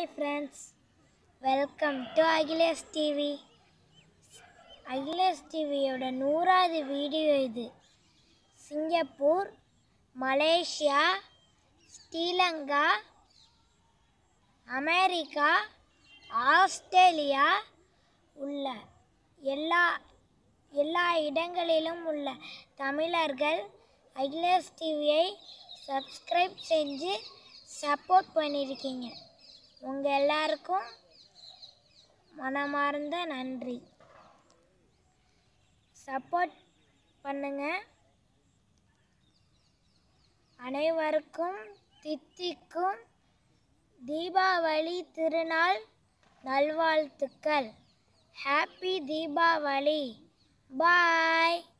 hi friends welcome to Akhilesh TV Akhilesh டிவியோட நூறாவது video இது Singapore Malaysia Sri Lanka America Australia உள்ள எல்லா எல்லா இடங்களிலும் உள்ள தமிழர்கள் அகிலேஷ் டிவியை சப்ஸ்கிரைப் செஞ்சு சப்போர்ட் பண்ணியிருக்கீங்க உங்கள் எல்லாருக்கும் மனமார்ந்த நன்றி சப்போர்ட் பண்ணுங்க அனைவருக்கும் தித்திக்கும் தீபாவளி திருநாள் நல்வாழ்த்துக்கள் ஹாப்பி தீபாவளி பாய்